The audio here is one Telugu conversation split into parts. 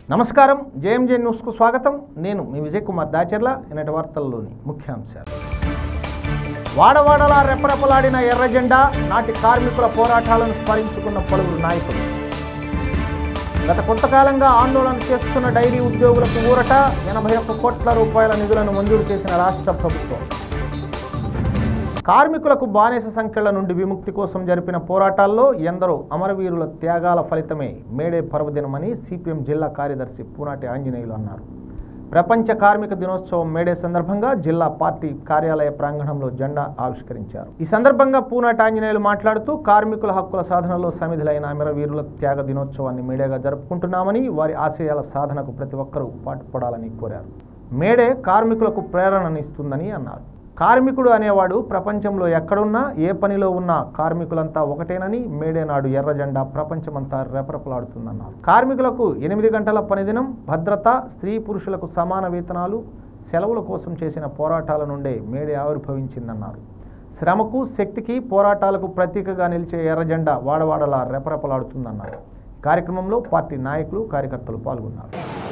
నమస్కారం జేఎంజే న్యూస్కు స్వాగతం నేను మీ విజయ్ కుమార్ దాచర్ల ఈనాటి వార్తల్లోని ముఖ్యాంశాలు వాడవాడలా రెపరెపలాడిన ఎర్ర జెండా నాటి కార్మికుల పోరాటాలను స్మరించుకున్న పలువురు నాయకులు గత కొంతకాలంగా ఆందోళన చేస్తున్న డైరీ ఉద్యోగులకు ఊరట ఎనభై ఒక్క కోట్ల రూపాయల నిధులను మంజూరు చేసిన రాష్ట్ర ప్రభుత్వం కార్మికులకు బానిస సంఖ్యల నుండి విముక్తి కోసం జరిపిన పోరాటాల్లో ఎందరో అమరవీరుల త్యాగాల ఫలితమే మేడే పర్వదినమని సిపిఎం జిల్లా కార్యదర్శి పూనాటి ఆంజనేయులు అన్నారు ప్రపంచ కార్మిక దినోత్సవం మేడే సందర్భంగా జిల్లా పార్టీ కార్యాలయ ప్రాంగణంలో జెండా ఆవిష్కరించారు ఈ సందర్భంగా పూనాటి ఆంజనేయులు మాట్లాడుతూ కార్మికుల హక్కుల సాధనలో సమిధులైన అమరవీరుల త్యాగ దినోత్సవాన్ని మేడేగా జరుపుకుంటున్నామని వారి ఆశయాల సాధనకు ప్రతి ఒక్కరూ పాటుపడాలని కోరారు మేడే కార్మికులకు ప్రేరణనిస్తుందని అన్నారు కార్మికుడు అనేవాడు ప్రపంచంలో ఎక్కడున్నా ఏ పనిలో ఉన్నా కార్మికులంతా ఒకటేనని మేడే నాడు ఎర్ర జెండా ప్రపంచమంతా రెపరెపలాడుతుందన్నారు కార్మికులకు ఎనిమిది గంటల పనిదినం భద్రత స్త్రీ పురుషులకు సమాన వేతనాలు సెలవుల కోసం చేసిన పోరాటాల నుండే మేడే ఆవిర్భవించిందన్నారు శ్రమకు శక్తికి పోరాటాలకు ప్రతీకగా నిలిచే ఎర్ర జెండా వాడవాడలా రెపరెపలాడుతుందన్నారు కార్యక్రమంలో పార్టీ నాయకులు కార్యకర్తలు పాల్గొన్నారు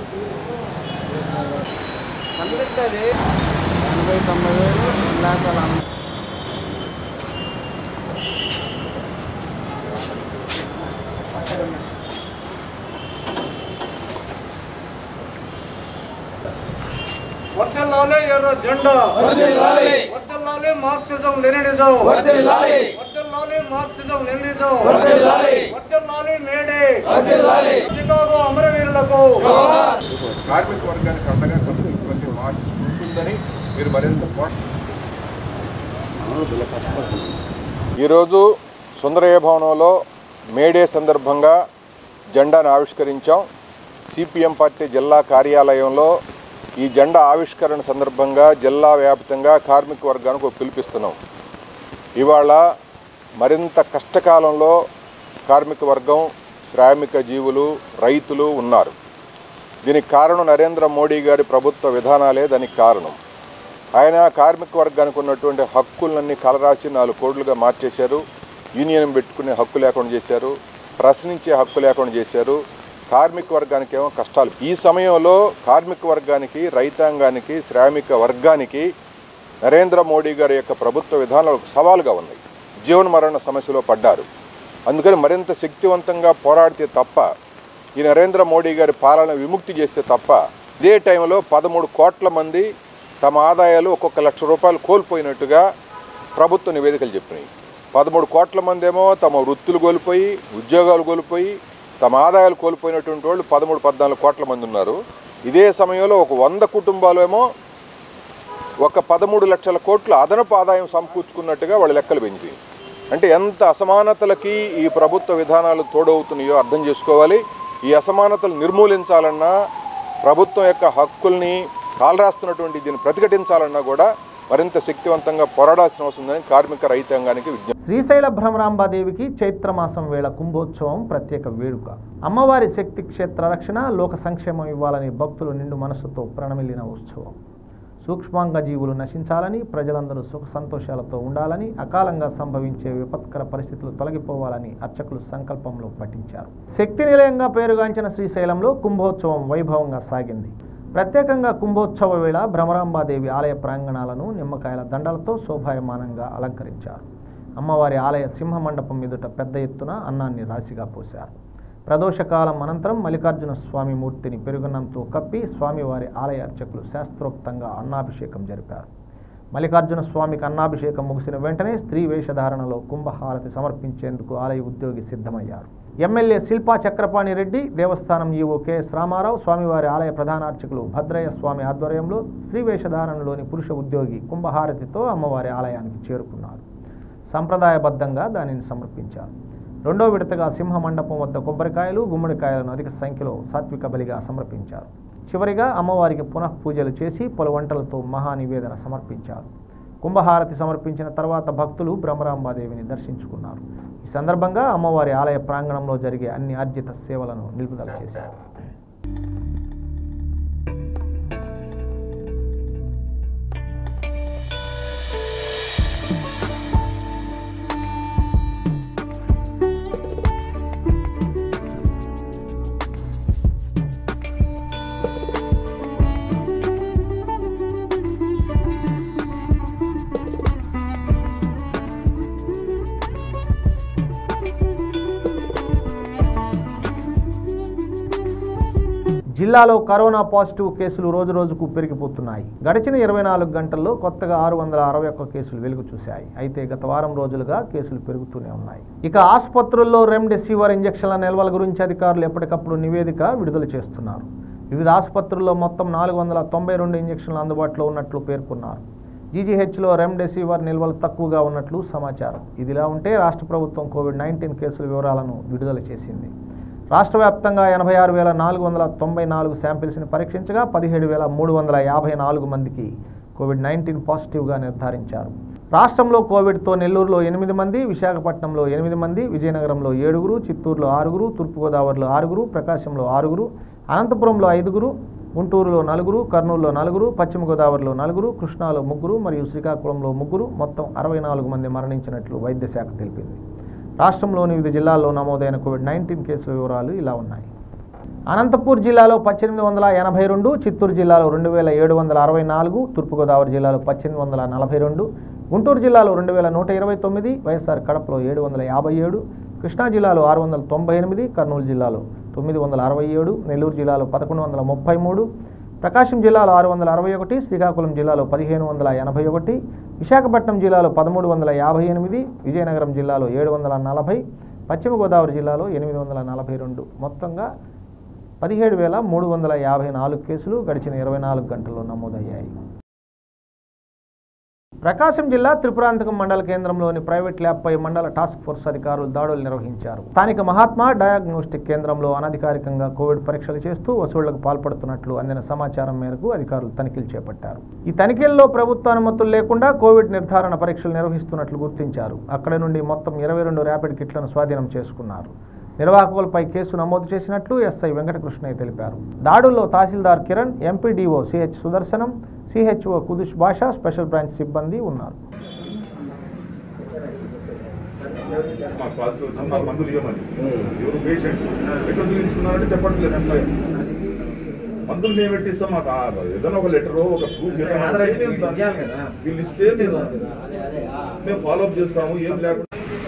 ఎనభై తొంభై వేలు లేకపోతే వర్ధిల్లాలి ఎర్ర జెండా వర్ధిల్లాలి. వర్ధిల్లాలి మార్క్సిజం లెనినిజం వర్ధిల్లాలి. వర్ధిల్లాలి మార్క్సిజం లెనినిజం వర్ధిల్లాలి. వర్ధిల్లాలి మేడే వర్ధిల్లాలి. చికాగో అమరవీరులకు కార్మిక వర్గానికి అండగా కల్పించినటువంటి మార్క్సిస్ట్ ఉంటుందని మీరు మరింత పో- ఈరోజు సుందరయ్య భవనంలో మేడే సందర్భంగా జెండాను ఆవిష్కరించాం సిపిఎం పార్టీ జిల్లా కార్యాలయంలో ఈ జెండా ఆవిష్కరణ సందర్భంగా జిల్లా వ్యాప్తంగా కార్మిక వర్గానికి ఒక పిలిపిస్తున్నాం ఇవాళ మరింత కష్టకాలంలో కార్మిక వర్గం శ్రామిక జీవులు రైతులు ఉన్నారు దీనికి కారణం నరేంద్ర మోడీ గారి ప్రభుత్వ విధానాలే దానికి కారణం ఆయన కార్మిక వర్గానికి ఉన్నటువంటి హక్కులన్నీ కలరాసి నాలుగు కోడ్లుగా మార్చేశారు యూనియన్ పెట్టుకునే హక్కు లేకుండా చేశారు ప్రశ్నించే హక్కు లేకుండా చేశారు కార్మిక వర్గానికి ఏమో కష్టాలు ఈ సమయంలో కార్మిక వర్గానికి రైతాంగానికి శ్రామిక వర్గానికి నరేంద్ర మోడీ గారి యొక్క ప్రభుత్వ విధానాలు ఒక సవాలుగా ఉన్నాయి జీవన మరణ సమస్యలో పడ్డారు అందుకని మరింత శక్తివంతంగా పోరాడితే తప్ప ఈ నరేంద్ర మోడీ గారి పాలన విముక్తి చేస్తే తప్ప ఇదే టైంలో పదమూడు కోట్ల మంది తమ ఆదాయాలు ఒక్కొక్క లక్ష రూపాయలు కోల్పోయినట్టుగా ప్రభుత్వ నివేదికలు చెప్పినాయి పదమూడు కోట్ల మంది ఏమో తమ వృత్తులు కోల్పోయి ఉద్యోగాలు కోల్పోయి తమ ఆదాయాలు కోల్పోయినటువంటి వాళ్ళు పదమూడు పద్నాలుగు కోట్ల మంది ఉన్నారు ఇదే సమయంలో ఒక వంద కుటుంబాలు ఏమో ఒక పదమూడు లక్షల కోట్ల అదనపు ఆదాయం సమకూర్చుకున్నట్టుగా వాళ్ళ లెక్కలు పెంచి అంటే ఎంత అసమానతలకి ఈ ప్రభుత్వ విధానాలు తోడవుతున్నాయో అర్థం చేసుకోవాలి ఈ అసమానతలు నిర్మూలించాలన్నా ప్రభుత్వం యొక్క హక్కుల్ని కాలరాస్తున్నటువంటి దీన్ని ప్రతిఘటించాలన్నా కూడా మరింత శక్తివంతంగా పోరాడాల్సిన అవసరం ఉందని కార్మిక రైతాంగానికి విజ్ఞప్తి శ్రీశైల భ్రమరాంబాదేవికి చైత్రమాసం వేళ కుంభోత్సవం ప్రత్యేక వేడుక అమ్మవారి శక్తి క్షేత్ర రక్షణ లోక సంక్షేమం ఇవ్వాలని భక్తులు నిండు మనస్సుతో ప్రణమిల్లిన ఉత్సవం సూక్ష్మాంగ జీవులు నశించాలని ప్రజలందరూ సుఖ సంతోషాలతో ఉండాలని అకాలంగా సంభవించే విపత్కర పరిస్థితులు తొలగిపోవాలని అర్చకులు సంకల్పంలో పఠించారు శక్తి నిలయంగా పేరుగాంచిన శ్రీశైలంలో కుంభోత్సవం వైభవంగా సాగింది ప్రత్యేకంగా కుంభోత్సవ వేళ భ్రమరాంబాదేవి ఆలయ ప్రాంగణాలను నిమ్మకాయల దండలతో శోభాయమానంగా అలంకరించారు అమ్మవారి ఆలయ సింహ మండపం ఎదుట పెద్ద ఎత్తున అన్నాన్ని రాశిగా పోశారు ప్రదోషకాలం అనంతరం మల్లికార్జున స్వామి మూర్తిని పెరుగున్నంతో కప్పి స్వామివారి ఆలయ అర్చకులు శాస్త్రోక్తంగా అన్నాభిషేకం జరిపారు మల్లికార్జున స్వామికి అన్నాభిషేకం ముగిసిన వెంటనే స్త్రీ వేషధారణలో కుంభహారతి సమర్పించేందుకు ఆలయ ఉద్యోగి సిద్ధమయ్యారు ఎమ్మెల్యే శిల్పా చక్రపాణి రెడ్డి దేవస్థానం ఈవో కెఎస్ రామారావు స్వామివారి ఆలయ ప్రధాన అర్చకులు భద్రయ్య స్వామి ఆధ్వర్యంలో స్త్రీ వేషధారణలోని పురుష ఉద్యోగి కుంభహారతితో అమ్మవారి ఆలయానికి చేరుకున్నారు సంప్రదాయబద్ధంగా దానిని సమర్పించారు రెండో విడతగా సింహ మండపం వద్ద కొబ్బరికాయలు గుమ్మడికాయలను అధిక సంఖ్యలో సాత్విక బలిగా సమర్పించారు చివరిగా అమ్మవారికి పునః పూజలు చేసి పలు వంటలతో మహా నివేదన సమర్పించారు కుంభహారతి సమర్పించిన తర్వాత భక్తులు బ్రహ్మరాంబాదేవిని దర్శించుకున్నారు ఈ సందర్భంగా అమ్మవారి ఆలయ ప్రాంగణంలో జరిగే అన్ని ఆర్జిత సేవలను నిలుపుదల చేశారు జిల్లాలో కరోనా పాజిటివ్ కేసులు రోజు రోజుకు పెరిగిపోతున్నాయి గడిచిన ఇరవై నాలుగు గంటల్లో కొత్తగా ఆరు వందల అరవై ఒక్క కేసులు వెలుగు చూశాయి అయితే గత వారం రోజులుగా కేసులు పెరుగుతూనే ఉన్నాయి ఇక ఆసుపత్రుల్లో రెమ్డెసివిర్ ఇంజక్షన్ల నిల్వల గురించి అధికారులు ఎప్పటికప్పుడు నివేదిక విడుదల చేస్తున్నారు వివిధ ఆసుపత్రుల్లో మొత్తం నాలుగు వందల తొంభై రెండు ఇంజక్షన్లు అందుబాటులో ఉన్నట్లు పేర్కొన్నారు జీజీహెచ్లో రెమ్డెసివిర్ నిల్వలు తక్కువగా ఉన్నట్లు సమాచారం ఇదిలా ఉంటే రాష్ట్ర ప్రభుత్వం కోవిడ్ నైన్టీన్ కేసుల వివరాలను విడుదల చేసింది రాష్ట్ర వ్యాప్తంగా ఎనభై ఆరు వేల నాలుగు వందల తొంభై నాలుగు శాంపిల్స్ని పరీక్షించగా పదిహేడు వేల మూడు వందల యాభై నాలుగు మందికి కోవిడ్ నైన్టీన్ పాజిటివ్గా నిర్ధారించారు రాష్ట్రంలో కోవిడ్తో నెల్లూరులో ఎనిమిది మంది విశాఖపట్నంలో ఎనిమిది మంది విజయనగరంలో ఏడుగురు చిత్తూరులో ఆరుగురు తూర్పుగోదావరిలో ఆరుగురు ప్రకాశంలో ఆరుగురు అనంతపురంలో ఐదుగురు గుంటూరులో నలుగురు కర్నూలులో నలుగురు పశ్చిమ గోదావరిలో నలుగురు కృష్ణాలో ముగ్గురు మరియు శ్రీకాకుళంలో ముగ్గురు మొత్తం అరవై నాలుగు మంది మరణించినట్లు వైద్య శాఖ తెలిపింది రాష్ట్రంలోని వివిధ జిల్లాల్లో నమోదైన కోవిడ్ నైన్టీన్ కేసుల వివరాలు ఇలా ఉన్నాయి అనంతపూర్ జిల్లాలో పద్దెనిమిది వందల ఎనభై రెండు చిత్తూరు జిల్లాలో రెండు వేల ఏడు వందల అరవై నాలుగు తూర్పుగోదావరి జిల్లాలో పద్దెనిమిది వందల నలభై రెండు గుంటూరు జిల్లాలో రెండు వేల నూట ఇరవై తొమ్మిది వైఎస్ఆర్ కడపలో ఏడు వందల యాభై ఏడు కృష్ణా జిల్లాలో ఆరు వందల తొంభై ఎనిమిది కర్నూలు జిల్లాలో తొమ్మిది వందల అరవై ఏడు నెల్లూరు జిల్లాలో పదకొండు వందల ముప్పై మూడు ప్రకాశం జిల్లాలో ఆరు వందల అరవై ఒకటి శ్రీకాకుళం జిల్లాలో పదిహేను వందల ఎనభై ఒకటి విశాఖపట్నం జిల్లాలో పదమూడు వందల యాభై ఎనిమిది విజయనగరం జిల్లాలో ఏడు వందల నలభై పశ్చిమ గోదావరి జిల్లాలో ఎనిమిది వందల నలభై రెండు మొత్తంగా పదిహేడు వేల మూడు వందల యాభై నాలుగు కేసులు గడిచిన ఇరవై నాలుగు గంటల్లో నమోదయ్యాయి ప్రకాశం జిల్లా త్రిపురాంతకం మండల కేంద్రంలోని ప్రైవేట్ ల్యాబ్పై మండల టాస్క్ ఫోర్స్ అధికారులు దాడులు నిర్వహించారు స్థానిక మహాత్మా డయాగ్నోస్టిక్ కేంద్రంలో అనధికారికంగా కోవిడ్ పరీక్షలు చేస్తూ వసూళ్లకు పాల్పడుతున్నట్లు అందిన సమాచారం మేరకు అధికారులు తనిఖీలు చేపట్టారు ఈ తనిఖీల్లో ప్రభుత్వ అనుమతులు లేకుండా కోవిడ్ నిర్ధారణ పరీక్షలు నిర్వహిస్తున్నట్లు గుర్తించారు అక్కడి నుండి మొత్తం ఇరవై రెండు ర్యాపిడ్ కిట్లను స్వాధీనం చేసుకున్నారు నిర్వాహకులపై కేసు నమోదు చేసినట్లు ఎస్ఐ వెంకటకృష్ణయ్య తెలిపారు దాడుల్లో tahsildar Kiran MPDO CH Sudarshanam CHO Kudush Basha special branch సిబ్బంది ఉన్నారు మాకు పాజిటివ్ వచ్చింది మాకు మందులు ఇవ్వమని ఎవరు పేషెంట్స్ ఎక్కడ చూపించుకున్నారంటే చెప్పట్లేదు ఎంప్లాయీ మందులు మేము పెట్టిస్తాం మాకు ఆ ఏదైనా ఒక లెటర్ ఒక ప్రూఫ్ ఏదైనా ఉంటే మేము దాన్ని- వీళ్ళు ఇస్తే మేము మేము ఫాలో అప్ చేస్తాము ఏం లేకుండా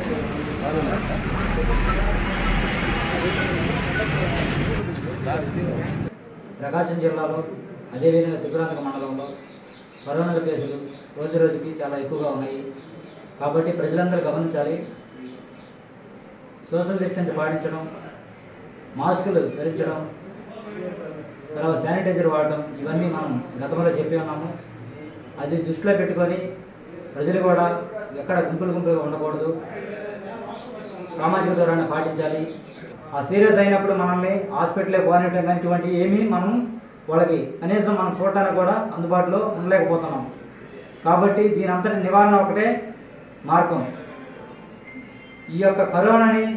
ప్రకాశం జిల్లాలో అదేవిధంగా త్రిపురాంతక మండలంలో కరోనా కేసులు రోజు రోజుకి చాలా ఎక్కువగా ఉన్నాయి కాబట్టి ప్రజలందరూ గమనించాలి సోషల్ డిస్టెన్స్ పాటించడం మాస్కులు ధరించడం తర్వాత శానిటైజర్ వాడడం ఇవన్నీ మనం గతంలో చెప్పి ఉన్నాము అది దృష్టిలో పెట్టుకొని ప్రజలు కూడా ఎక్కడ గుంపులు గుంపులుగా ఉండకూడదు సామాజిక దూరాన్ని పాటించాలి ఆ సీరియస్ అయినప్పుడు మనల్ని హాస్పిటల్లో క్వారంటైన్ కానీ ఇటువంటి ఏమీ మనం వాళ్ళకి కనీసం మనం చూడటానికి కూడా అందుబాటులో ఉండలేకపోతున్నాం కాబట్టి దీని అంతటి నివారణ ఒకటే మార్గం ఈ యొక్క కరోనాని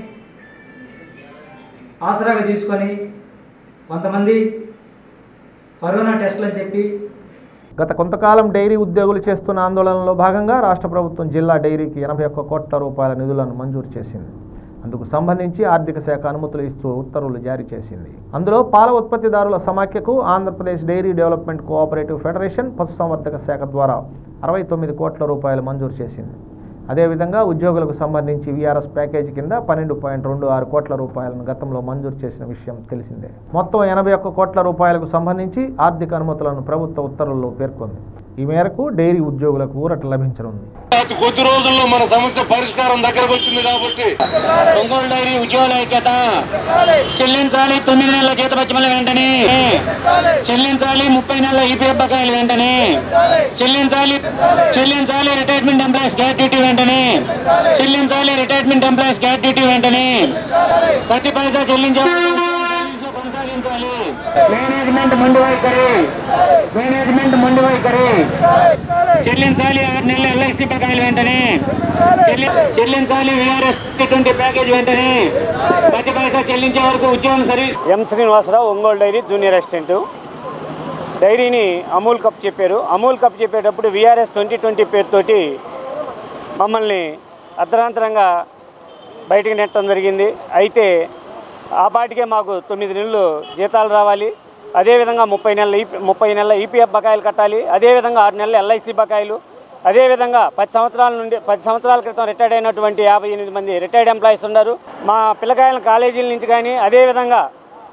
ఆసరాగా తీసుకొని కొంతమంది కరోనా టెస్టులు అని చెప్పి గత కొంతకాలం డైరీ ఉద్యోగులు చేస్తున్న ఆందోళనలో భాగంగా రాష్ట్ర ప్రభుత్వం జిల్లా డైరీకి ఎనభై ఒక్క కోట్ల రూపాయల నిధులను మంజూరు చేసింది అందుకు సంబంధించి ఆర్థిక శాఖ అనుమతులు ఇస్తూ ఉత్తర్వులు జారీ చేసింది అందులో పాల ఉత్పత్తిదారుల సమాఖ్యకు Andhra Pradesh dairy development cooperative federation పశుసంవర్ధక శాఖ ద్వారా అరవై తొమ్మిది కోట్ల రూపాయలు మంజూరు చేసింది అదేవిధంగా ఉద్యోగులకు సంబంధించి వీఆర్ఎస్ ప్యాకేజీ కింద పన్నెండు పాయింట్ రెండు ఆరు కోట్ల రూపాయలను గతంలో మంజూరు చేసిన విషయం తెలిసిందే మొత్తం ఎనభై ఒక్క కోట్ల రూపాయలకు సంబంధించి ఆర్థిక అనుమతులను ప్రభుత్వ ఉత్తర్వుల్లో పేర్కొంది ఈ మేరకు డైరీ ఉద్యోగులకు ఊరట లభించనుంది అతి కొద్ది రోజుల్లో మన సమస్య పరిష్కారం దగ్గరకు వచ్చింది కాబట్టి ఒంగోలు డైరీ ఉద్యోగుల ఐక్యత చెల్లించాలి తొమ్మిది నెలల జీత పచ్చిమల వెంటనే చెల్లించాలి ముప్పై నెలల ఈపీఎఫ్ బకాయిలు వెంటనే చెల్లించాలి చెల్లించాలి రిటైర్మెంట్ ఎంప్లాయీస్ గ్రాట్యుటీ వెంటనే చెల్లించాలి రిటైర్మెంట్ ఎంప్లాయీస్ గ్రాట్యుటీ వెంటనే ప్రతి పైసా చెల్లించే కొనసాగించాలి మేనేజ్మెంట్ మొండి వైఖరి మేనేజ్మెంట్ మొండి వైఖరి చెల్లించాలి ఆరు నెలల ఎల్ఐసి బకాయిలు వెంటనే చెల్లి- చెల్లించాలి విఆర్ఎస్ ట్వంటీ ప్యాకేజ్ వెంటనే ప్రతి పైసా చెల్లించే వరకు ఉద్యోగం service M Srinivasarao Ongole dairy junior assistant డైరీని అమూల్ కప్ చెప్పారు అమూల్ కప్ చెప్పేటప్పుడు విఆర్ఎస్ ట్వంటీ ట్వంటీ పేరుతోటి మమ్మల్ని అర్ధరాంతరంగా బయటికి నెట్టడం జరిగింది అయితే ఆ పాటికే మాకు తొమ్మిది నెలలు జీతాలు రావాలి అదేవిధంగా ముప్పై నెలల ఈ ముప్పై నెలల ఈపీఎఫ్ బకాయిలు కట్టాలి అదేవిధంగా ఆరు నెలల ఎల్ఐసి బకాయిలు అదేవిధంగా పది సంవత్సరాల నుండి పది సంవత్సరాల క్రితం రిటైర్డ్ అయినటువంటి యాభై ఎనిమిది మంది రిటైర్డ్ ఎంప్లాయీస్ ఉన్నారు మా పిల్లకాయల కాలేజీల నుంచి కానీ అదేవిధంగా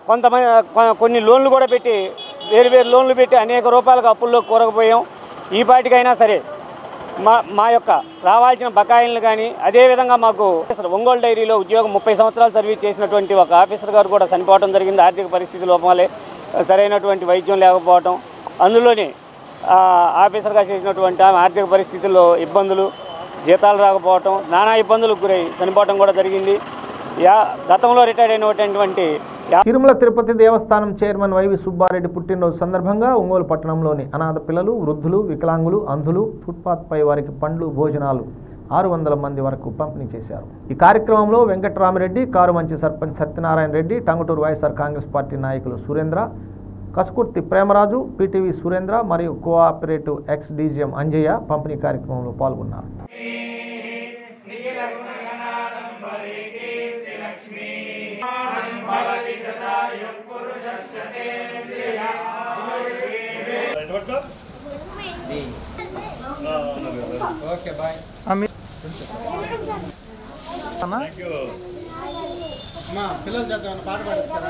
కొంతమంది కొ- కొన్ని లోన్లు కూడా పెట్టి వేరు వేరు లోన్లు పెట్టి అనేక రూపాయలకు అప్పుల్లో కూరకపోయాం ఈ పాటికైనా సరే మా మా యొక్క రావాల్సిన బకాయిలను కానీ అదేవిధంగా మాకు అసలు ఒంగోలు డైరీలో ఉద్యోగం ముప్పై సంవత్సరాలు సర్వీస్ చేసినటువంటి ఒక ఆఫీసర్ గారు కూడా చనిపోవడం జరిగింది ఆర్థిక పరిస్థితి లోపం వల్లే సరైనటువంటి వైద్యం లేకపోవడం అందులోని ఆ, ఆఫీసర్గా చేసినటువంటి ఆమె ఆర్థిక పరిస్థితుల్లో ఇబ్బందులు జీతాలు రాకపోవటం నానా ఇబ్బందులకు గురై చనిపోవటం కూడా జరిగింది యా గతంలో రిటైర్ అయినటువంటి యా తిరుమల తిరుపతి దేవస్థానం చైర్మన్ వైవి సుబ్బారెడ్డి పుట్టినరోజు సందర్భంగా ఒంగోలు పట్టణంలోని అనాథ పిల్లలు వృద్ధులు వికలాంగులు అంధులు ఫుట్పాత్పై వారికి పండ్లు భోజనాలు ఆరు వందల మంది వరకు పంపిణీ చేశారు ఈ కార్యక్రమంలో వెంకట్రామిరెడ్డి కారుమంచి సర్పంచ్ సత్యనారాయణ రెడ్డి టంగుటూరు వైఎస్ఆర్ కాంగ్రెస్ పార్టీ నాయకులు సురేంద్ర కసుకుర్తి ప్రేమరాజు పిటివి సురేంద్ర మరియు కోఆపరేటివ్ ఎక్స్ డీజీఎం అంజయ్య పంపిణీ కార్యక్రమంలో పాల్గొన్నారు మా పిల్లలు చదువు పాట పాడిస్తారా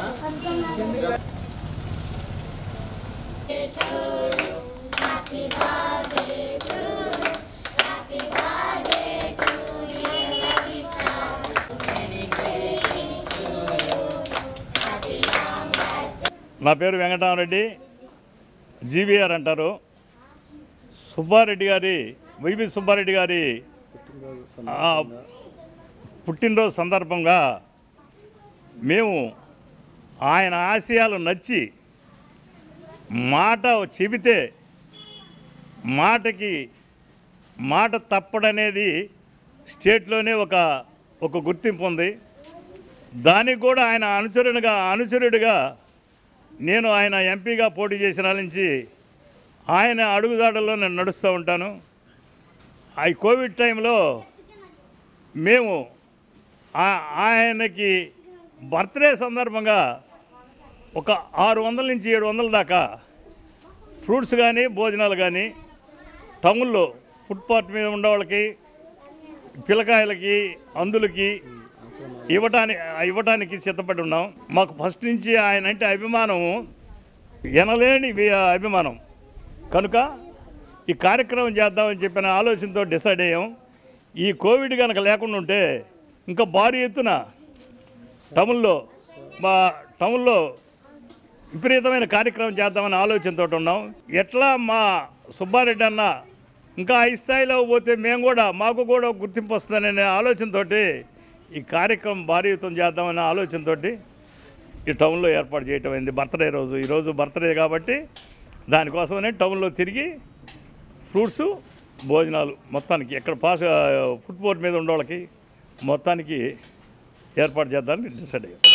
నా పేరు వెంకటరామరెడ్డి జీవీఆర్ అంటారు సుబ్బారెడ్డి గారి వైవి సుబ్బారెడ్డి గారి ఆ, పుట్టినరోజు సందర్భంగా మేము ఆయన ఆశయాలు నచ్చి మాట చెబితే మాటకి మాట తప్పడనేది స్టేట్లోనే ఒక ఒక గుర్తింపు ఉంది దానికి కూడా ఆయన అనుచరునిగా అనుచరుడిగా నేను ఆయన ఎంపీగా పోటీ చేసిన నుంచి ఆయన అడుగుదాడల్లో నేను నడుస్తూ ఉంటాను ఆ కోవిడ్ టైంలో మేము ఆ- ఆయనకి బర్త్డే సందర్భంగా ఒక ఆరు వందల నుంచి ఏడు వందల దాకా ఫ్రూట్స్ కానీ భోజనాలు కానీ టౌన్లో ఫుట్పాత్ మీద ఉండే వాళ్ళకి పిల్లకాయలకి అందులకి ఇవ్వటానికి ఇవ్వటానికి సిద్ధపడి ఉన్నాం మాకు ఫస్ట్ నుంచి ఆయన అంటే అభిమానము ఎనలేని వి- అభిమానం కనుక ఈ కార్యక్రమం చేద్దామని చెప్పిన ఆలోచనతో డిసైడ్ అయ్యాం ఈ కోవిడ్ కనుక లేకుండా ఉంటే ఇంకా భారీ ఎత్తున టౌన్లో మా టౌన్లో విపరీతమైన కార్యక్రమం చేద్దామని ఆలోచనతో ఉన్నాం ఎట్లా మా సుబ్బారెడ్డి అన్న ఇంకా హై స్థాయిలో పోతే మేము కూడా మాకు కూడా ఒక గుర్తింపు వస్తుందనే ఆలోచనతోటి ఈ కార్యక్రమం భారీ ఎత్తున చేద్దామనే ఆలోచనతోటి ఈ టౌన్లో ఏర్పాటు చేయటం అయింది బర్త్డే రోజు ఈరోజు బర్త్డే కాబట్టి దానికోసమనే టౌన్లో తిరిగి ఫ్రూట్స్ భోజనాలు మొత్తానికి ఎక్కడ పాస్ ఫుట్ బోర్డ్ మీద ఉండే వాళ్ళకి మొత్తానికి ఏర్పాటు చేద్దామని డిసైడ్ అయ్యాం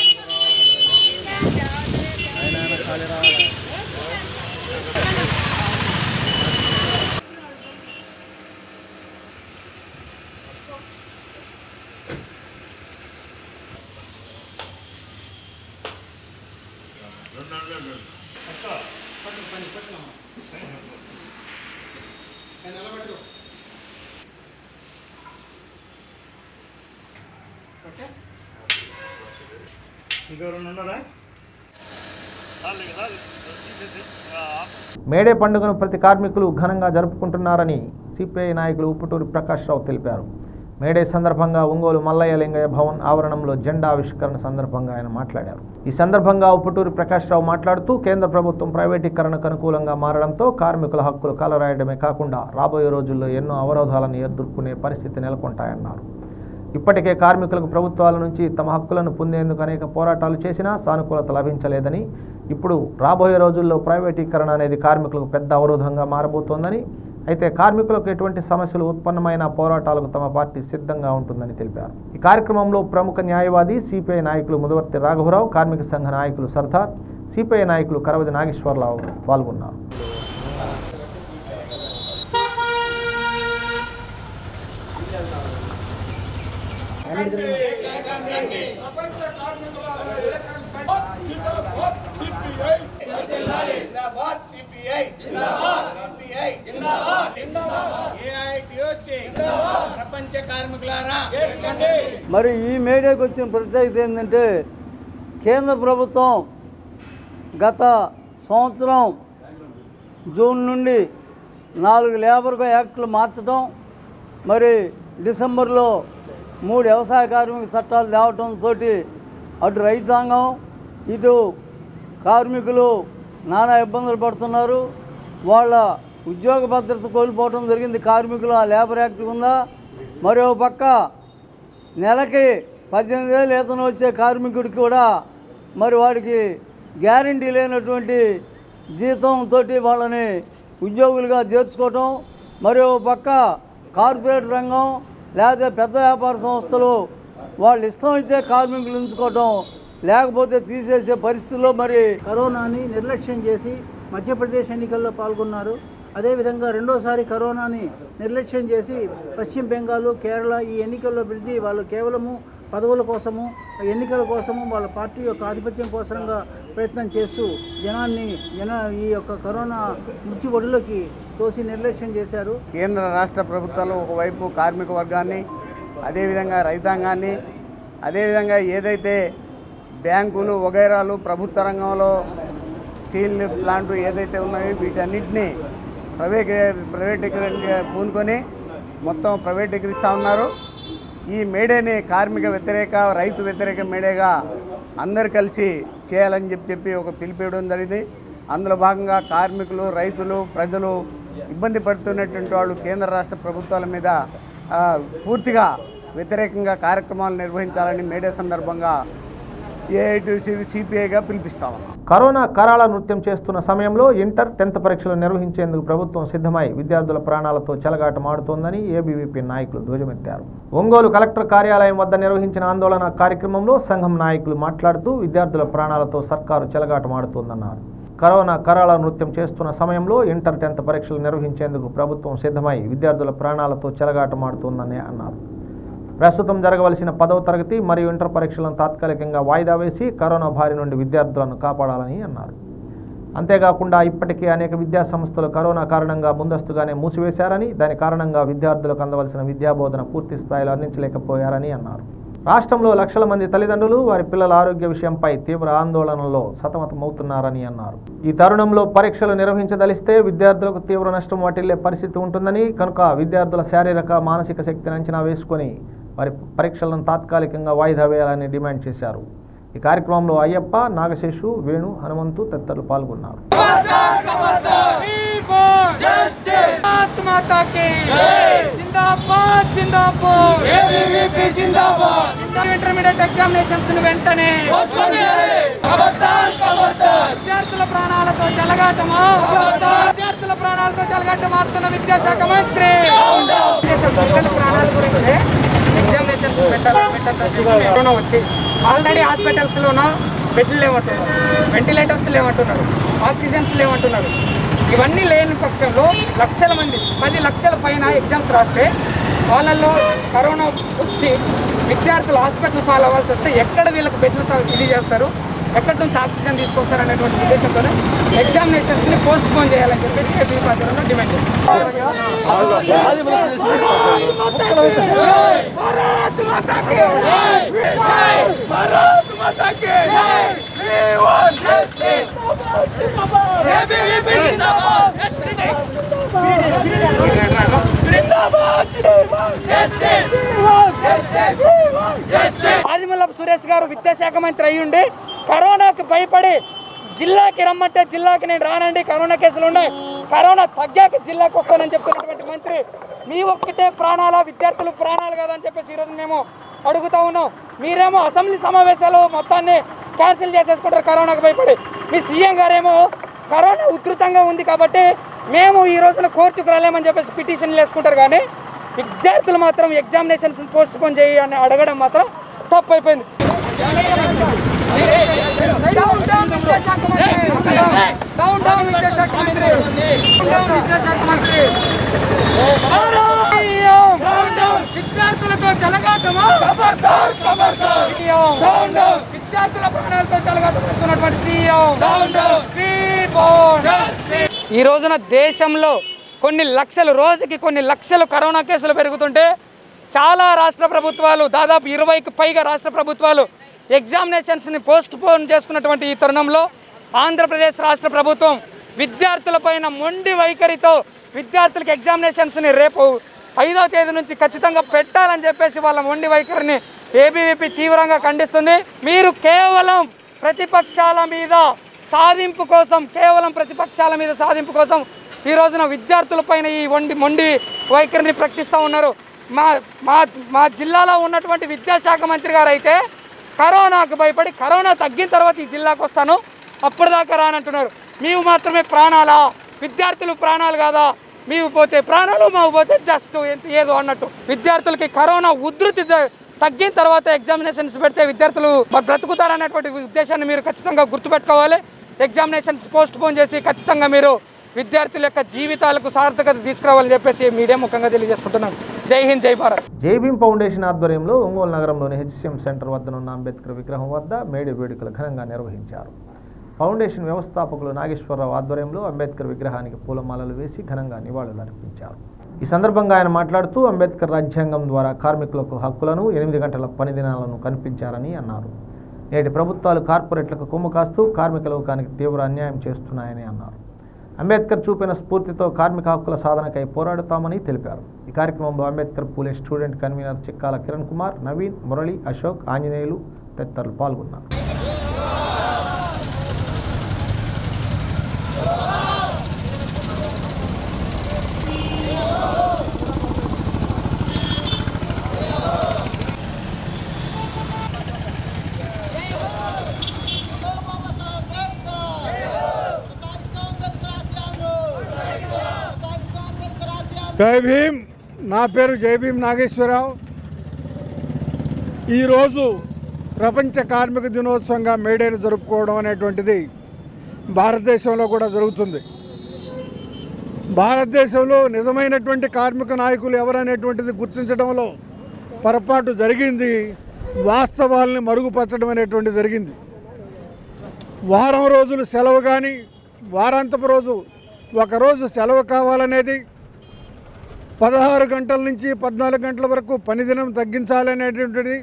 ఇంకెవరన్నా ఉన్నారా మేడే పండుగను ప్రతి కార్మికులు ఘనంగా జరుపుకుంటున్నారని సిపిఐ నాయకులు ఉప్పుటూరి ప్రకాష్ రావు తెలిపారు మేడే సందర్భంగా ఒంగోలు మల్లయ్య లింగయ్య భవన్ ఆవరణంలో జెండా ఆవిష్కరణ సందర్భంగా ఆయన మాట్లాడారు ఈ సందర్భంగా ఉప్పుటూరి ప్రకాష్ రావు మాట్లాడుతూ కేంద్ర ప్రభుత్వం ప్రైవేటీకరణకు అనుకూలంగా మారడంతో కార్మికుల హక్కులు కాలరాయడమే కాకుండా రాబోయే రోజుల్లో ఎన్నో అవరోధాలను ఎదుర్కొనే పరిస్థితి నెలకొంటాయన్నారు ఇప్పటికే కార్మికులకు ప్రభుత్వాల నుంచి తమ హక్కులను పొందేందుకు అనేక పోరాటాలు చేసినా సానుకూలత లభించలేదని ఇప్పుడు రాబోయే రోజుల్లో ప్రైవేటీకరణ అనేది కార్మికులకు పెద్ద అవరోధంగా మారబోతోందని అయితే కార్మికులకు ఎటువంటి సమస్యలు ఉత్పన్నమైన పోరాటాలకు తమ పార్టీ సిద్ధంగా ఉంటుందని తెలిపారు ఈ కార్యక్రమంలో ప్రముఖ న్యాయవాది సిపిఐ నాయకులు ముదవర్తి రాఘవరావు కార్మిక సంఘ నాయకులు సర్దార్ సిపిఐ నాయకులు కరవది నాగేశ్వరరావు పాల్గొన్నారు ప్రపంచ కార్మికులారా మరి ఈ మేడేకి వచ్చిన ప్రత్యేకత ఏంటంటే కేంద్ర ప్రభుత్వం గత సంవత్సరం జూన్ నుండి నాలుగు లేబర్ యాక్టులు మార్చడం మరి డిసెంబర్లో మూడు వ్యవసాయ కార్మిక చట్టాలు తేవటంతో అటు రైతాంగం ఇటు కార్మికులు నానా ఇబ్బందులు పడుతున్నారు వాళ్ళ ఉద్యోగ భద్రత కోల్పోవడం జరిగింది కార్మికులు ఆ లేబర్ యాక్ట్ ఉందా మరో పక్క నెలకి పద్దెనిమిది వేలు వేతనం వచ్చే కార్మికుడికి కూడా మరి వాడికి గ్యారంటీ లేనటువంటి జీతంతో వాళ్ళని ఉద్యోగులుగా చేర్చుకోవటం మరో పక్క కార్పొరేట్ రంగం లేకపోతే పెద్ద వ్యాపార సంస్థలు వాళ్ళు ఇష్టం అయితే కార్మికులు ఉంచుకోవటం లేకపోతే తీసేసే పరిస్థితుల్లో మరి కరోనాని నిర్లక్ష్యం చేసి మధ్యప్రదేశ్ ఎన్నికల్లో పాల్గొన్నారు అదేవిధంగా రెండోసారి కరోనాని నిర్లక్ష్యం చేసి పశ్చిమ బెంగాల్ కేరళ ఈ ఎన్నికల్లో పిలిచి వాళ్ళు కేవలము పదవుల కోసము ఎన్నికల కోసము వాళ్ళ పార్టీ యొక్క ఆధిపత్యం కోసంగా ప్రయత్నం చేస్తూ జనాన్ని జన ఈ యొక్క కరోనా మృత్యు ఒడిలోకి తోసి నిర్లక్ష్యం చేశారు కేంద్ర రాష్ట్ర ప్రభుత్వాలు ఒకవైపు కార్మిక వర్గాన్ని అదేవిధంగా రైతాంగాన్ని అదేవిధంగా ఏదైతే బ్యాంకులు వగైరాలు ప్రభుత్వ రంగంలో స్టీల్ ప్లాంట్ ఏదైతే ఉన్నాయో వీటన్నిటిని ప్రైవేట్ ప్రైవేటీకరణ పూనుకొని మొత్తం ప్రైవేటీకరిస్తూ ఉన్నారు ఈ మేడేని కార్మిక వ్యతిరేక రైతు వ్యతిరేక మేడేగా అందరు కలిసి చేయాలని చెప్పి చెప్పి ఒక పిలిపేయడం జరిగింది అందులో భాగంగా కార్మికులు రైతులు ప్రజలు ఇబ్బంది పడుతున్నటువంటి వాళ్ళు కేంద్ర రాష్ట్ర ప్రభుత్వాల మీద ఆ, పూర్తిగా వ్యతిరేకంగా కార్యక్రమాలు నిర్వహించాలని మేడే సందర్భంగా ఏఐటీసీ సిపిఐగా పిలిపిస్తాము కరోనా కరాళ నృత్యం చేస్తున్న సమయంలో ఇంటర్ టెన్త్ పరీక్షలు నిర్వహించేందుకు ప్రభుత్వం సిద్ధమై విద్యార్థుల ప్రాణాలతో చెలగాటమాడుతోందని ఏబీవీపీ నాయకులు ధ్వజమెత్తారు ఒంగోలు కలెక్టర్ కార్యాలయం వద్ద నిర్వహించిన ఆందోళన కార్యక్రమంలో సంఘం నాయకులు మాట్లాడుతూ విద్యార్థుల ప్రాణాలతో సర్కారు చెలగాటమాడుతోందన్నారు కరోనా కరాళ నృత్యం చేస్తున్న సమయంలో ఇంటర్ టెన్త్ పరీక్షలు నిర్వహించేందుకు ప్రభుత్వం సిద్ధమై విద్యార్థుల ప్రాణాలతో చెలగాటమాడుతోందని అన్నారు ప్రస్తుతం జరగవలసిన పదవ తరగతి మరియు ఇంటర్ పరీక్షలను తాత్కాలికంగా వాయిదా వేసి కరోనా బారి నుండి విద్యార్థులను కాపాడాలని అన్నారు అంతేకాకుండా ఇప్పటికే అనేక విద్యా సంస్థలు కరోనా కారణంగా ముందస్తుగానే మూసివేశారని దాని కారణంగా విద్యార్థులకు అందవలసిన విద్యాబోధన పూర్తి స్థాయిలో అందించలేకపోయారని అన్నారు రాష్ట్రంలో లక్షల మంది తల్లిదండ్రులు వారి పిల్లల ఆరోగ్య విషయంపై తీవ్ర ఆందోళనలో సతమతమవుతున్నారని అన్నారు ఈ తరుణంలో పరీక్షలు నిర్వహించదలిస్తే విద్యార్థులకు తీవ్ర నష్టం వాటిల్లే పరిస్థితి ఉంటుందని కనుక విద్యార్థుల శారీరక మానసిక శక్తిని అంచనా వేసుకొని వారి పరీక్షలను తాత్కాలికంగా వాయిదా వేయాలని డిమాండ్ చేశారు ఈ కార్యక్రమంలో అయ్యప్ప నాగశేషు వేణు హనుమంతు తదితరులు పాల్గొన్నారు జిందాబాద్ జిందాబాద్ ఏబీవీపీ జిందాబాద్ ఇంటర్మీడియట్ ఎగ్జామినేషన్స్ ను వెంటనే విద్యార్థుల ప్రాణాలతో చెలగాటమా విద్యార్థుల ప్రాణాలతో చెలగాటమాడుతున్న విద్యాశాఖ మంత్రి పిల్లల ప్రాణాల గురించి ఎగ్జామినేషన్స్ పెట్టాలి పెట్టాలి కరోనా వచ్చి ఆల్రెడీ హాస్పిటల్స్ లోనో బెడ్లు లేవంటున్నారు వెంటిలేటర్స్ లేవంటున్నారు ఆక్సిజన్స్ లేవంటున్నారు ఇవన్నీ లేని పక్షంలో లక్షల మంది పది లక్షల పైన ఎగ్జామ్స్ రాస్తే వాళ్ళల్లో కరోనా వచ్చి విద్యార్థులు హాస్పిటల్ పాలు అవ్వాల్సి వస్తే ఎక్కడ వీళ్ళకి బెడ్లు ఇది చేస్తారు ఎక్కడి నుంచి ఆక్సిజన్ తీసుకొస్తారు అనేటువంటి ఉద్దేశంతో ఎగ్జామినేషన్స్ని పోస్ట్ పోన్ చేయాలని చెప్పేసి ఏపీ పార్టీలో డిమాండ్ ఆదిమల్లపు సురేష్ గారు విద్యాశాఖ మంత్రి అయ్యుండి కరోనాకి భయపడి జిల్లాకి రమ్మంటే జిల్లాకి నేను రానండి కరోనా కేసులు ఉన్నాయి కరోనా తగ్గాక జిల్లాకి వస్తానని చెప్తున్నటువంటి మంత్రి మీ ఒక్కటే ప్రాణాల విద్యార్థులు ప్రాణాలు కాదని చెప్పేసి ఈరోజు మేము అడుగుతా ఉన్నాం మీరేమో అసెంబ్లీ సమావేశాలు మొత్తాన్ని క్యాన్సిల్ చేసేసుకుంటారు కరోనాకు భయపడి మీ సీఎం గారేమో కరోనా ఉధృతంగా ఉంది కాబట్టి మేము ఈ రోజున కోర్టుకు రాలేమని చెప్పేసి పిటిషన్లు వేసుకుంటారు కానీ విద్యార్థులు మాత్రం ఎగ్జామినేషన్స్ పోస్ట్ పోన్ చేయి అని అడగడం మాత్రం తప్పు అయిపోయింది డౌన్ డౌన్ విద్యాశాఖ మంత్రి డౌన్ డౌన్ విద్యాశాఖ మంత్రి డౌన్ విద్యాశాఖ మంత్రి విద్యార్థులతో చెలగాటమా విద్యార్థుల ప్రాణాలతో చెలగాటం సీఎం ఈ రోజున దేశంలో కొన్ని లక్షలు రోజుకి కొన్ని లక్షలు కరోనా కేసులు పెరుగుతుంటే చాలా రాష్ట్ర ప్రభుత్వాలు దాదాపు ఇరవైకి పైగా రాష్ట్ర ప్రభుత్వాలు ఎగ్జామినేషన్స్ని పోస్ట్ పోన్ చేసుకున్నటువంటి ఈ తరుణంలో ఆంధ్రప్రదేశ్ రాష్ట్ర ప్రభుత్వం విద్యార్థులపైన మొండి వైఖరితో విద్యార్థులకు ఎగ్జామినేషన్స్ని రేపు ఐదో తేదీ నుంచి ఖచ్చితంగా పెట్టాలని చెప్పేసి వాళ్ళ మొండి వైఖరిని ఏబీవీపీ తీవ్రంగా ఖండిస్తుంది మీరు కేవలం ప్రతిపక్షాల మీద సాధింపు కోసం కేవలం ప్రతిపక్షాల మీద సాధింపు కోసం ఈ రోజున విద్యార్థులపైన ఈ వండి మొండి వైఖరిని ప్రకటిస్తూ ఉన్నారు మా మా మా జిల్లాలో ఉన్నటువంటి విద్యాశాఖ మంత్రి గారు అయితే కరోనాకు భయపడి కరోనా తగ్గిన తర్వాత ఈ జిల్లాకు వస్తాను అప్పటిదాకా రానంటున్నారు మేము మాత్రమే ప్రాణాలా విద్యార్థులు ప్రాణాలు కాదా మేము పోతే ప్రాణాలు మాకు పోతే జస్ట్ ఏదో అన్నట్టు విద్యార్థులకి కరోనా ఉధృతి ద- తగ్గిన తర్వాత ఎగ్జామినేషన్స్ పెడితే విద్యార్థులు మరి బ్రతుకుతారనేటువంటి ఉద్దేశాన్ని మీరు ఖచ్చితంగా గుర్తుపెట్టుకోవాలి ఎగ్జామినేషన్స్ పోస్ట్ పోన్ చేసి ఖచ్చితంగా మీరు విద్యార్థుల యొక్క జీవితాలకు సార్థకత తీసుకురావాలని చెప్పేసి మీడియా ముఖంగా తెలియజేసుకుంటున్నాను జై హింద్ జై భారత్ జై భీమ్ ఫౌండేషన్ ఆధ్వర్యంలో ఒంగోలు నగరంలోని హెచ్సిఎం సెంటర్ వద్దనున్న అంబేద్కర్ విగ్రహం వద్ద మేడే వేడుకలు ఘనంగా నిర్వహించారు ఫౌండేషన్ వ్యవస్థాపకులు నాగేశ్వరరావు ఆధ్వర్యంలో అంబేద్కర్ విగ్రహానికి పూలమాలలు వేసి ఘనంగా నివాళులు అర్పించారు ఈ సందర్భంగా ఆయన మాట్లాడుతూ అంబేద్కర్ రాజ్యాంగం ద్వారా కార్మికులకు హక్కులను ఎనిమిది గంటల పని దినాలను కల్పించారని అన్నారు నేటి ప్రభుత్వాలు కార్పొరేట్లకు కొమ్ము కాస్తూ కార్మిక లోకానికి తీవ్ర అన్యాయం చేస్తున్నాయని అన్నారు అంబేద్కర్ చూపిన స్ఫూర్తితో కార్మిక హక్కుల సాధనకై పోరాడుతామని తెలిపారు ఈ కార్యక్రమంలో అంబేద్కర్ పూలే స్టూడెంట్ కన్వీనర్ చిక్కాల కిరణ్ కుమార్ నవీన్ మురళి అశోక్ ఆంజనేయులు తదితరులు పాల్గొన్నారు జై భీమ్ నా పేరు జై భీమ్ నాగేశ్వరరావు ఈరోజు ప్రపంచ కార్మిక దినోత్సవంగా మేడేను జరుపుకోవడం అనేటువంటిది భారతదేశంలో కూడా జరుగుతుంది భారతదేశంలో నిజమైనటువంటి కార్మిక నాయకులు ఎవరనేటువంటిది గుర్తించడంలో పొరపాటు జరిగింది వాస్తవాల్ని మరుగుపరచడం అనేటువంటిది జరిగింది వారం రోజులు సెలవు కానీ వారాంతపు రోజు ఒకరోజు సెలవు కావాలనేది పదహారు గంటల నుంచి పద్నాలుగు గంటల వరకు పని దినం తగ్గించాలనేటువంటిది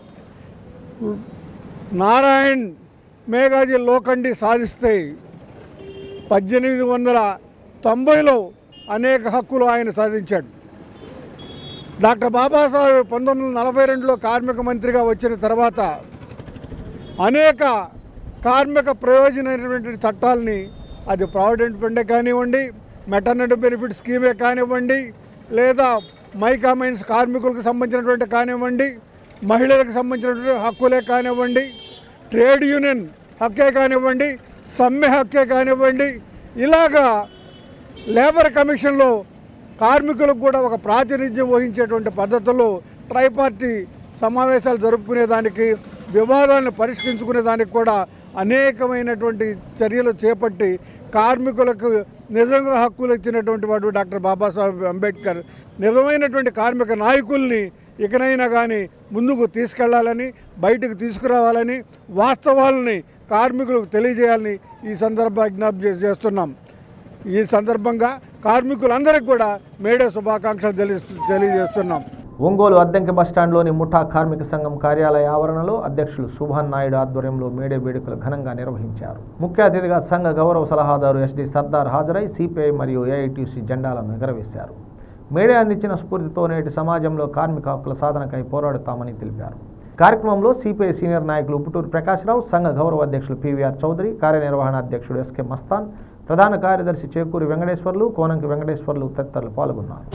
నారాయణ్ మేఘాజీ లోకండి సాధిస్తే పద్దెనిమిది వందల తొంభైలో అనేక హక్కులు ఆయన సాధించాడు డాక్టర్ బాబాసాహెబ్ పంతొమ్మిది వందల నలభై రెండులో కార్మిక మంత్రిగా వచ్చిన తర్వాత అనేక కార్మిక ప్రయోజనమైనటువంటి చట్టాలని అది ప్రావిడెంట్ ఫండే కానివ్వండి మెటర్నిటీ బెనిఫిట్ స్కీమే కానివ్వండి లేదా మైకా మైన్స్ కార్మికులకు సంబంధించినటువంటి కానివ్వండి మహిళలకు సంబంధించినటువంటి హక్కులే కానివ్వండి ట్రేడ్ యూనియన్ హక్కే కానివ్వండి సమ్మె హక్కే కానివ్వండి ఇలాగా లేబర్ కమిషన్లో కార్మికులకు కూడా ఒక ప్రాతినిధ్యం వహించేటువంటి పద్ధతుల్లో ట్రైపార్టీ సమావేశాలు జరుపుకునేదానికి వివాదాలను పరిష్కరించుకునేదానికి కూడా అనేకమైనటువంటి చర్యలు చేపట్టి కార్మికులకు నిజంగా హక్కులు ఇచ్చినటువంటి వాడు డాక్టర్ బాబాసాహెబ్ అంబేద్కర్ నిజమైనటువంటి కార్మిక నాయకుల్ని ఇకనైనా కానీ ముందుకు తీసుకెళ్లాలని బయటకు తీసుకురావాలని వాస్తవాలని కార్మికులకు తెలియజేయాలని ఈ సందర్భ విజ్ఞప్తి చేస్తున్నాం ఈ సందర్భంగా కార్మికులందరికీ కూడా మేడే శుభాకాంక్షలు తెలియ తెలియజేస్తున్నాం ఒంగోలు అద్దెంకి బస్టాండ్లోని ముఠా కార్మిక సంఘం కార్యాలయ ఆవరణలో అధ్యక్షులు సుభాన్ నాయుడు ఆధ్వర్యంలో మేడే వేడుకలు ఘనంగా నిర్వహించారు ముఖ్య అతిథిగా సంఘ గౌరవ సలహాదారు ఎస్డి సర్దార్ హాజరై సిపిఐ మరియు ఏఐటీసీ జెండాలను ఎగరవేశారు మేడే అందించిన స్ఫూర్తితో నేటి సమాజంలో కార్మిక హక్కుల సాధనకై పోరాడుతామని తెలిపారు కార్యక్రమంలో సిపిఐ సీనియర్ నాయకులు ఉప్పుటూరు ప్రకాశ్రావు సంఘ గౌరవ అధ్యక్షులు పివిఆర్ చౌదరి కార్యనిర్వహణ అధ్యక్షుడు ఎస్కే మస్తాన్ ప్రధాన కార్యదర్శి చేకూరి వెంకటేశ్వర్లు కోనంకి వెంకటేశ్వర్లు తదితరులు పాల్గొన్నారు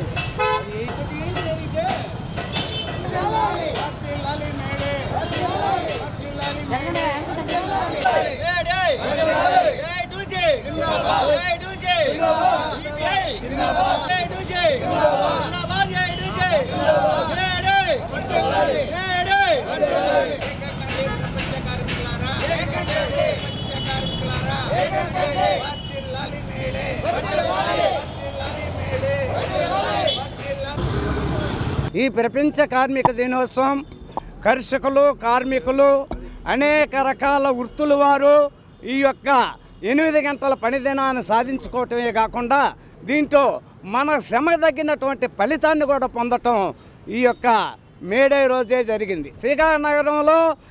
ఈ ప్రపంచ కార్మిక దినోత్సవం కర్షకులు కార్మికులు అనేక రకాల వృత్తుల వారు ఈ యొక్క ఎనిమిది గంటల పని దినాన్ని సాధించుకోవటమే కాకుండా దీంట్లో మన శ్రమ తగ్గినటువంటి ఫలితాన్ని కూడా పొందటం ఈ యొక్క మేడే రోజే జరిగింది శ్రీకాకుళం నగరంలో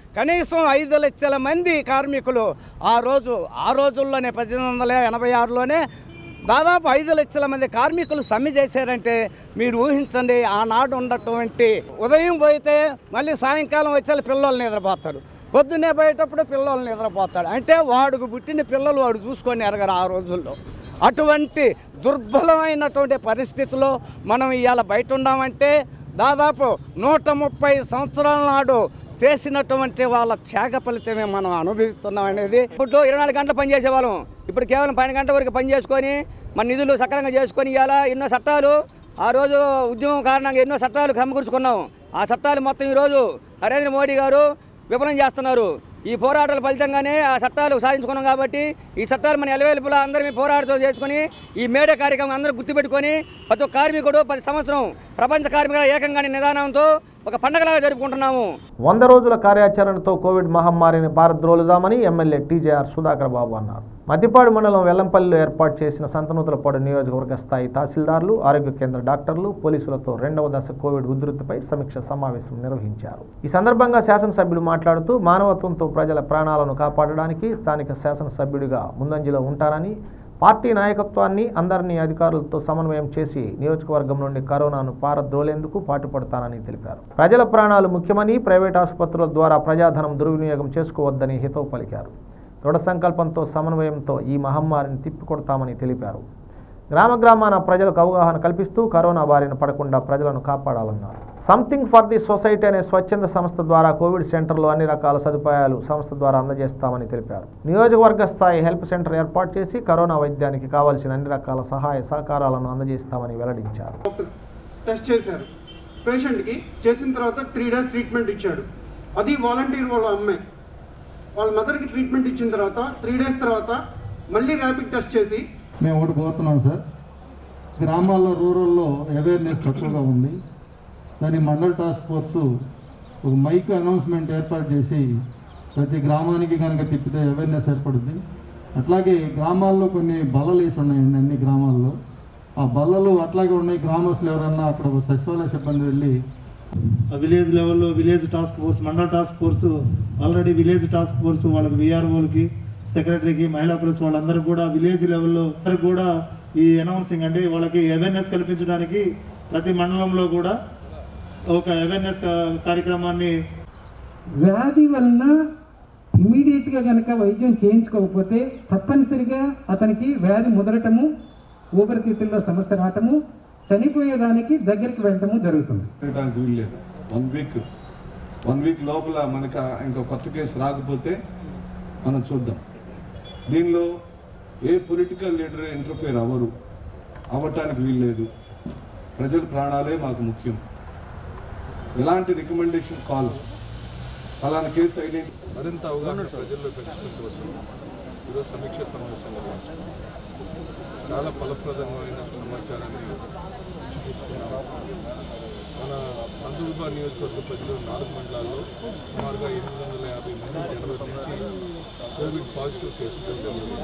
కనీసం ఐదు లక్షల మంది కార్మికులు ఆ రోజు ఆ రోజుల్లోనే పద్దెనిమిది వందల ఎనభై ఆరులోనే దాదాపు ఐదు లక్షల మంది కార్మికులు సమ్మె చేశారంటే మీరు ఊహించండి ఆనాడు ఉన్నటువంటి ఉదయం పోయితే మళ్ళీ సాయంకాలం వచ్చే పిల్లలు నిద్రపోతారు పొద్దున్నే పోయేటప్పుడు పిల్లలు నిద్రపోతాడు అంటే వాడుకు పుట్టిన పిల్లలు వాడు చూసుకొని ఎరగరు ఆ రోజుల్లో అటువంటి దుర్బలమైనటువంటి పరిస్థితిలో మనం ఇవాళ బయట ఉన్నామంటే దాదాపు నూట ముప్పై సంవత్సరాల నాడు చేసినటువంటి వాళ్ళ త్యాగ ఫలితమే మనం అనుభవిస్తున్నాం అనేది ఇప్పుడు ఇరవై నాలుగు గంటలు పని చేసేవాళ్ళం ఇప్పుడు కేవలం పన్నెండు గంటల వరకు పని చేసుకొని మన నిధులు సక్రమంగా చేసుకొని ఇవాళ ఎన్నో చట్టాలు ఆ రోజు ఉద్యమం కారణంగా ఎన్నో చట్టాలు సమకూర్చుకున్నాం ఆ చట్టాలు మొత్తం ఈరోజు నరేంద్ర మోడీ గారు విఫలం చేస్తున్నారు ఈ పోరాటాల ఫలితంగానే ఆ చట్టాలు సాధించుకున్నాం కాబట్టి ఈ చట్టాలు మన ఎలవేలుపుల అందరం ఈ పోరాటంతో చేసుకుని ఈ మేడే కార్యక్రమం అందరూ గుర్తుపెట్టుకొని ప్రతి ఒక్క కార్మికుడు ప్రతి సంవత్సరం ప్రపంచ కార్మికుల ఏకంగాని నిదానంతో ఒక పండగలాగా జరుపుకుంటున్నాము వంద రోజుల కార్యాచరణతో కోవిడ్ మహమ్మారిని పారద్రోలుదామని ఎమ్మెల్యే టీజేఆర్ సుధాకర్ బాబు అన్నారు మద్దిపాడు మండలం వెల్లంపల్లిలో ఏర్పాటు చేసిన సంతనూతలపాడు నియోజకవర్గ స్థాయి తహసీల్దార్లు ఆరోగ్య కేంద్ర డాక్టర్లు పోలీసులతో రెండవ దశ కోవిడ్ ఉధృతిపై సమీక్ష సమావేశం నిర్వహించారు ఈ సందర్భంగా శాసనసభ్యులు మాట్లాడుతూ మానవత్వంతో ప్రజల ప్రాణాలను కాపాడడానికి స్థానిక శాసనసభ్యుడిగా ముందంజలో ఉంటారని పార్టీ నాయకత్వాన్ని అందరినీ అధికారులతో సమన్వయం చేసి నియోజకవర్గం నుండి కరోనాను పారద్రోలేందుకు పాటుపడతానని తెలిపారు ప్రజల ప్రాణాలు ముఖ్యమని ప్రైవేట్ ఆసుపత్రుల ద్వారా ప్రజాధనం దుర్వినియోగం చేసుకోవద్దని హితవు పలికారు దృఢ సంకల్పంతో సమన్వయంతో ఈ మహమ్మారిని తిప్పికొడతామని తెలిపారు గ్రామ గ్రామాన ప్రజలకు అవగాహన కల్పిస్తూ కరోనా బారిన పడకుండా ప్రజలను కాపాడాలన్నారు సంథింగ్ ఫర్ ది సొసైటీ అనే స్వచ్ఛంద సంస్థ ద్వారా కోవిడ్ సెంటర్లో అన్ని రకాల సదుపాయాలు సంస్థ ద్వారా అందజేస్తామని తెలిపారు నియోజకవర్గ స్థాయి హెల్ప్ సెంటర్ ఏర్పాటు చేసి కరోనా వైద్యానికి కావాల్సిన అన్ని రకాల సహాయ సహకారాలను అందజేస్తామని వెల్లడించారు టెస్ట్ చేశారు పేషెంట్కి చేసిన తర్వాత త్రీ డేస్ ట్రీట్మెంట్ ఇచ్చాడు అది వాలంటీర్ వాళ్ళ అమ్మాయి వాళ్ళ మదర్కి ట్రీట్మెంట్ ఇచ్చిన తర్వాత త్రీ డేస్ తర్వాత మళ్ళీ ర్యాపిడ్ టెస్ట్ చేసి మేము ఒకటి కోరుతున్నాం సార్ గ్రామాల్లో రూరల్లో అవేర్నెస్ తక్కువగా ఉంది దాని మండల్ టాస్క్ ఫోర్స్ ఒక మైక్ అనౌన్స్మెంట్ ఏర్పాటు చేసి ప్రతి గ్రామానికి కనుక తిప్పితే అవేర్నెస్ ఏర్పడుద్ది అట్లాగే గ్రామాల్లో కొన్ని బల్లలు వేసి ఉన్నాయండి అన్ని గ్రామాల్లో ఆ బల్లలు అట్లాగే ఉన్నాయి గ్రామస్తులు ఎవరన్నా అక్కడ సచివాలయ సిబ్బంది వెళ్ళి విలేజ్ లెవెల్లో village task force mandal task force already village task force వాళ్ళకి విఆర్ఓలకి సెక్రటరీకి మహిళా పోలీస్ వాళ్ళందరూ కూడా విలేజ్ లెవెల్లో అందరూ కూడా ఈ అనౌన్సింగ్ అంటే వాళ్ళకి అవేర్నెస్ కల్పించడానికి ప్రతి మండలంలో కూడా ఒక అవేర్నెస్ కార్యక్రమాన్ని వ్యాధి వలన ఇమీడియట్గా కనుక వైద్యం చేయించుకోకపోతే తప్పనిసరిగా అతనికి వ్యాధి ముదరటము ఊపిరితిత్తుల్లో సమస్య రావటము చనిపోయేదానికి దగ్గరికి వెళ్ళటము జరుగుతుంది చేయడానికి వీల్లేదు వన్ వీక్ వన్ వీక్ లోపల మనకు ఇంకా కొత్త కేసు రాకపోతే మనం చూద్దాం దీనిలో ఏ పొలిటికల్ లీడర్ ఇంటర్ఫియర్ అవ్వరు అవ్వటానికి వీల్లేదు ప్రజల ప్రాణాలే మాకు ముఖ్యం ఎలాంటి రికమెండేషన్ కాల్స్ అలాంటి కేసు ఐడెంటి మరింత అవగాహన ప్రజల్లో పెంచడం కోసం ఈరోజు సమీక్ష సమావేశం నిర్వహించుకున్నాం చాలా ఫలప్రదమైన సమాచారాన్ని ఇచ్చిపుచ్చుకున్నాము మన సందుబా నియోజకవర్గ పరిధిలో నాలుగు మండలాల్లో సుమారుగా ఎనిమిది వందల యాభై మంది జనవరి నుంచి కోవిడ్ పాజిటివ్ కేసులు జరిగింది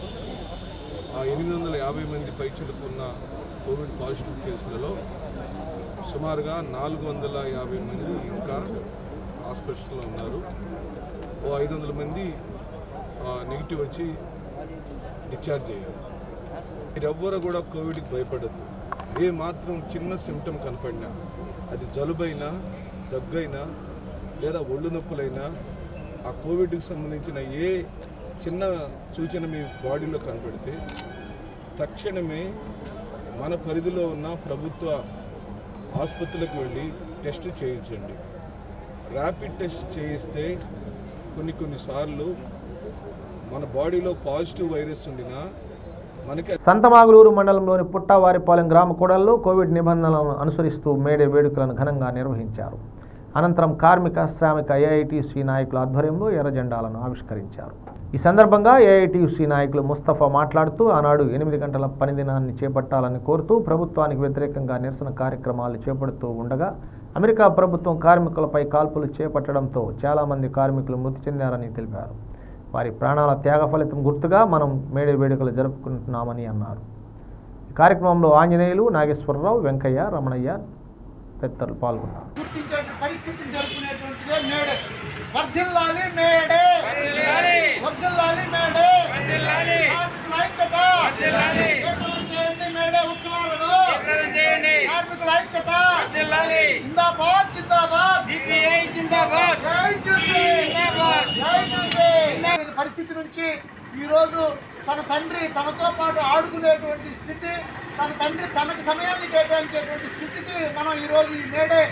ఆ ఎనిమిది వందల యాభై మంది పైచిలుకున్న కోవిడ్ పాజిటివ్ కేసులలో సుమారుగా నాలుగు వందల యాభై మంది ఇంకా హాస్పిటల్స్లో ఉన్నారు ఓ ఐదు వందల మంది నెగిటివ్ వచ్చి డిశ్చార్జ్ అయ్యారు మీరెవ్వరు కూడా కోవిడ్కి భయపడద్దు ఏ మాత్రం చిన్న సిమ్టమ్ కనపడినా అది జలుబైనా దగ్గైనా లేదా ఒళ్ళు నొప్పులైనా ఆ కోవిడ్కి సంబంధించిన ఏ చిన్న సూచన మీ బాడీలో కనపడితే తక్షణమే మన పరిధిలో ఉన్న ప్రభుత్వ ఆసుపత్రులకు వెళ్ళి టెస్ట్ చేయించండి ర్యాపిడ్ టెస్ట్ చేయిస్తే కొన్ని కొన్నిసార్లు మన బాడీలో పాజిటివ్ వైరస్ ఉండినా మనకి సంతమాగులూరు మండలంలోని పుట్టవారిపాలెం గ్రామ కూడల్లో కోవిడ్ నిబంధనలను అనుసరిస్తూ మేడే వేడుకలను ఘనంగా నిర్వహించారు అనంతరం కార్మిక శ్రామిక ఏఐటీసీ నాయకుల ఆధ్వర్యంలో ఎర్ర జెండాలను ఆవిష్కరించారు ఈ సందర్భంగా ఏఐటీసీ నాయకులు ముస్తఫా మాట్లాడుతూ ఆనాడు ఎనిమిది గంటల పనిదినాన్ని చేపట్టాలని కోరుతూ ప్రభుత్వానికి వ్యతిరేకంగా నిరసన కార్యక్రమాలు చేపడుతూ ఉండగా అమెరికా ప్రభుత్వం కార్మికులపై కాల్పులు చేపట్టడంతో చాలామంది కార్మికులు మృతి చెందారని తెలిపారు వారి ప్రాణాల త్యాగ ఫలితం గుర్తుగా మనం మేడే వేడుకలు జరుపుకుంటున్నామని అన్నారు ఈ కార్యక్రమంలో ఆంజనేయులు నాగేశ్వరరావు వెంకయ్య రమణయ్య తదితరులు పాల్గొన్నారు గుర్తించే పరిస్థితిని జరుపుకునేటువంటిదే మేడే వర్ధిల్లాలి మేడే వర్ధిల్లాలి మేడే కార్మికుల ఐక్యత జయప్రదం చేయండి మేడే ఉత్సవాలను కార్మికుల ఐక్యత జిందాబాద్ జిందాబాద్ సిపిఐ జిందాబాద్ జై జూసీ జిందాబాద్ జై జూసీ పరిస్థితి నుంచి ఈ రోజు తన తండ్రి తనతో పాటు ఆడుకునేటువంటి స్థితి తన తండ్రి తనకు సమయాన్ని కేటాయించేటువంటి స్థితికి మనం ఈరోజు ఈ మేడే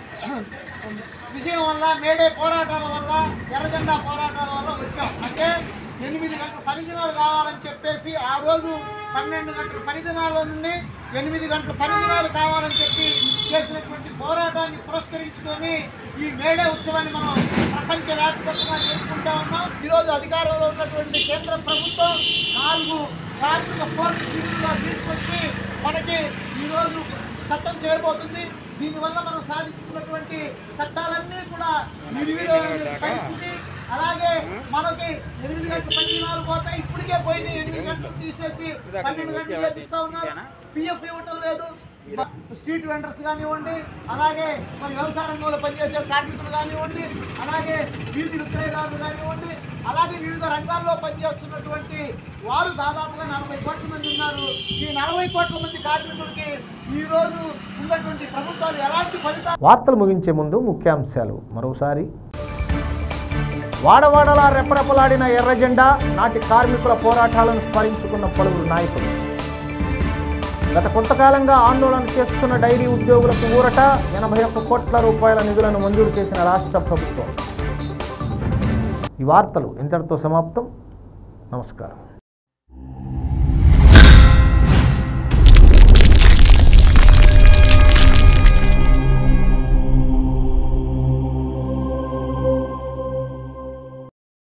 విజయం వల్ల మేడే పోరాటాల వల్ల ఎర్రజెండా పోరాటాల వల్ల వచ్చాం అంటే ఎనిమిది గంటల పని దినాలు కావాలని చెప్పేసి ఆ రోజు పన్నెండు గంటల పని దినాల నుండి ఎనిమిది గంటల పని దినాలు కావాలని చెప్పి చేసినటువంటి పోరాటాన్ని పురస్కరించుకొని ఈ మేడే ఉత్సవాన్ని మనం ప్రపంచవ్యాప్తంగా జరుపుకుంటా ఉన్నాం ఈరోజు అధికారంలో ఉన్నటువంటి కేంద్ర ప్రభుత్వం నాలుగు కార్మిక పోర్టు సీట్లుగా తీసుకొచ్చి మనకి ఈరోజు చట్టం చేరబోతుంది దీనివల్ల మనం సాధించుకున్నటువంటి చట్టాలన్నీ కూడా నిర్వీర్యమైన పరిస్థితి అలాగే మనకి ఎనిమిది గంటల పని దినాలు పోతాయి ఇప్పటికే పోయిన ఎనిమిది గంటలు తీసేసి పన్నెండు గంటలు చేపిస్తా ఉన్నారు పిఎఫ్ ఇవ్వటం లేదు స్ట్రీట్ వెండర్స్ కానివ్వండి అలాగే మరి వ్యవసాయ రంగంలో పనిచేసే కార్మికులు కానివ్వండి అలాగే వీధి విక్రయదారులు కానివ్వండి అలాగే వివిధ రంగాల్లో పనిచేస్తున్నటువంటి వారు దాదాపుగా నలభై కోట్ల మంది ఉన్నారు ఈ నలభై కోట్ల మంది కార్మికులకి ఈ రోజు ఉన్నటువంటి ప్రభుత్వాలు ఎలాంటి ఫలితాలు వార్తలు ముగించే ముందు ముఖ్యాంశాలు మరోసారి వాడవాడలా రెపరెపలాడిన ఎర్ర జెండా నాటి కార్మికుల పోరాటాలను స్మరించుకున్న పలువురు నాయకులు గత కొంతకాలంగా ఆందోళన చేస్తున్న డైరీ ఉద్యోగులకు ఊరట ఎనభై ఒక్క కోట్ల రూపాయల నిధులను మంజూరు చేసిన రాష్ట్ర ప్రభుత్వం ఈ వార్తలు ఇంతటితో సమాప్తం నమస్కారం